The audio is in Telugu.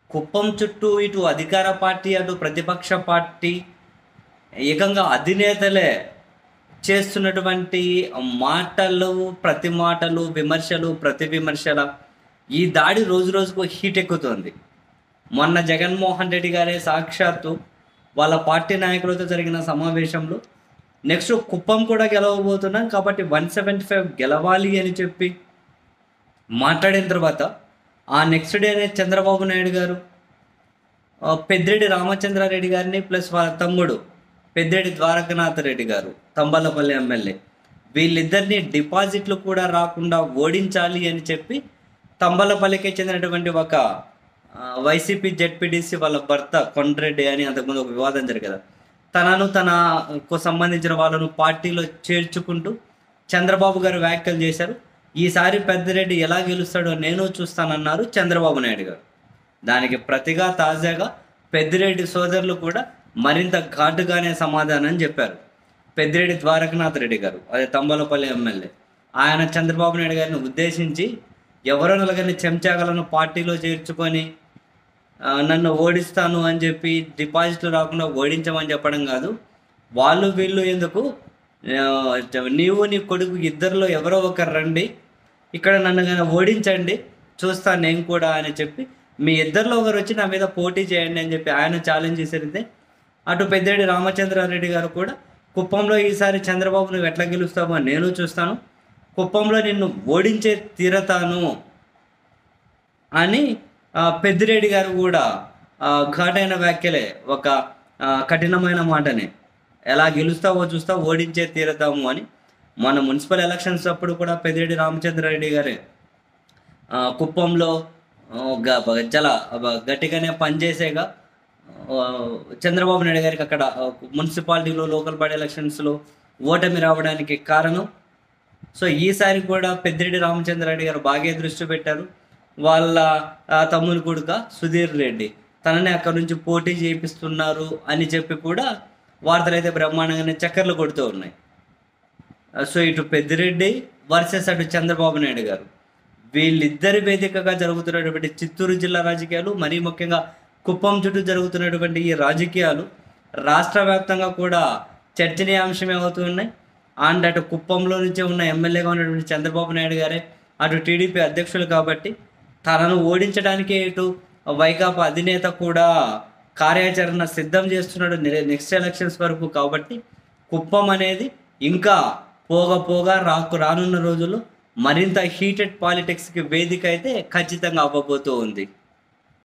కుప్పం చుట్టూ ఇటు అధికార పార్టీ అటు ప్రతిపక్ష పార్టీ ఏకంగా అధినేతలే చేస్తున్నటువంటి మాటలు ప్రతి మాటలు విమర్శలు ప్రతి విమర్శల ఈ దాడి రోజు రోజుకు హీట్ ఎక్కుతుంది మొన్న జగన్మోహన్ రెడ్డి గారే సాక్షాత్తు వాళ్ళ పార్టీ నాయకులతో జరిగిన సమావేశంలో నెక్స్ట్ కుప్పం కూడా గెలవబోతున్నాం కాబట్టి వన్ సెవెంటీ ఫైవ్ గెలవాలి అని చెప్పి మాట్లాడిన తర్వాత ఆ నెక్స్ట్ డేనే చంద్రబాబు నాయుడు గారు ఆ, పెద్దిరెడ్డి రామచంద్రారెడ్డి గారిని ప్లస్ వాళ్ళ తమ్ముడు పెద్దిరెడ్డి ద్వారకనాథ్ రెడ్డి గారు తంబలపల్లి ఎమ్మెల్యే వీళ్ళిద్దరిని డిపాజిట్లు కూడా రాకుండా ఓడించాలి అని చెప్పి తంబలపల్లికి చెందినటువంటి ఒక ఆ, వైసీపీ జెడ్పీటీసీ వాళ్ళ భర్త కొండ్రెడ్డి అని అంతకుముందు ఒక వివాదం జరిగేది తనను తనకు సంబంధించిన వాళ్ళను పార్టీలో చేర్చుకుంటూ చంద్రబాబు గారు వ్యాఖ్యలు చేశారు ఈసారి పెద్దిరెడ్డి ఎలా గెలుస్తాడో నేను చూస్తానన్నారు చంద్రబాబు నాయుడు గారు దానికి ప్రతిగా తాజాగా పెద్దిరెడ్డి సోదరులు కూడా మరింత ఘాటుగానే సమాధానం చెప్పారు పెద్దిరెడ్డి ద్వారకనాథ్ రెడ్డి గారు అదే తంబలపల్లి ఎమ్మెల్యే ఆయన చంద్రబాబు నాయుడు గారిని ఉద్దేశించి ఎవరో నలుగురిని చెంచాగలను పార్టీలో చేర్చుకొని ఆ, నన్ను ఓడిస్తాను అని చెప్పి డిపాజిట్లు రాకుండా ఓడించమని చెప్పడం కాదు వాళ్ళు వీళ్ళు ఎందుకు ఆ, నీవు నీ కొడుకు ఇద్దరిలో ఎవరో ఒకరు రండి ఇక్కడ నన్ను కానీ ఓడించండి చూస్తాను నేను కూడా అని చెప్పి మీ ఇద్దరిలో ఒకరు వచ్చి నా మీద పోటీ చేయండి అని చెప్పి ఆయన ఛాలెంజ్ చేసేది అటు పెద్దిరెడ్డి రామచంద్రారెడ్డి గారు కూడా కుప్పంలో ఈసారి చంద్రబాబు నువ్వు ఎట్లా గెలుస్తావో నేను చూస్తాను కుప్పంలో నిన్ను ఓడించే తీరతాను అని ఆ, పెద్దిరెడ్డి గారు కూడా ఆ, ఘాటైన వ్యాఖ్యలే ఒక ఆ, కఠినమైన మాటనే ఎలా గెలుస్తావో చూస్తా ఓడించే తీరతాము అని మన మున్సిపల్ ఎలక్షన్స్ అప్పుడు కూడా పెద్దిరెడ్డి రామచంద్రారెడ్డి గారే ఆ, కుప్పంలో ఆ, గ- బ- చాలా బ- గట్టిగానే పనిచేసేగా ఆ, చంద్రబాబు నాయుడు గారికి అక్కడ ఆ, మున్సిపాలిటీలో లోకల్ బాడీ ఎలక్షన్స్లో ఓటమి రావడానికి కారణం సో ఈసారి కూడా పెద్దిరెడ్డి రామచంద్రారెడ్డి గారు బాగా దృష్టి పెట్టారు వాళ్ళ ఆ, తమ్ముని కొడుక సుధీర్ రెడ్డి తనని అక్కడ నుంచి పోటీ చేపిస్తున్నారు అని చెప్పి కూడా వార్తలు అయితే బ్రహ్మాండంగానే చక్కర్లు కొడుతూ ఉన్నాయి ఆ, సో ఇటు పెద్దిరెడ్డి వర్సెస్ అటు చంద్రబాబు నాయుడు గారు వీళ్ళిద్దరి వేదికగా జరుగుతున్నటువంటి చిత్తూరు జిల్లా రాజకీయాలు మరీ ముఖ్యంగా కుప్పం చుట్టూ జరుగుతున్నటువంటి ఈ రాజకీయాలు రాష్ట్ర వ్యాప్తంగా కూడా చర్చనీయాంశమే అవుతున్నాయి అండ్ అటు కుప్పంలో నుంచి ఉన్న ఎమ్మెల్యేగా ఉన్నటువంటి చంద్రబాబు నాయుడు గారే అటు టీడీపీ అధ్యక్షులు కాబట్టి తనను ఓడించడానికే ఇటు వైకాపా అధినేత కూడా కార్యాచరణ సిద్ధం చేస్తున్నాడు నెక్స్ట్ ఎలక్షన్స్ వరకు కాబట్టి కుప్పం అనేది ఇంకా పోగా పోగా రాకు రానున్న రోజుల్లో మరింత హీటెడ్ పాలిటిక్స్కి వేదిక అయితే ఖచ్చితంగా అవ్వబోతూ ఉంది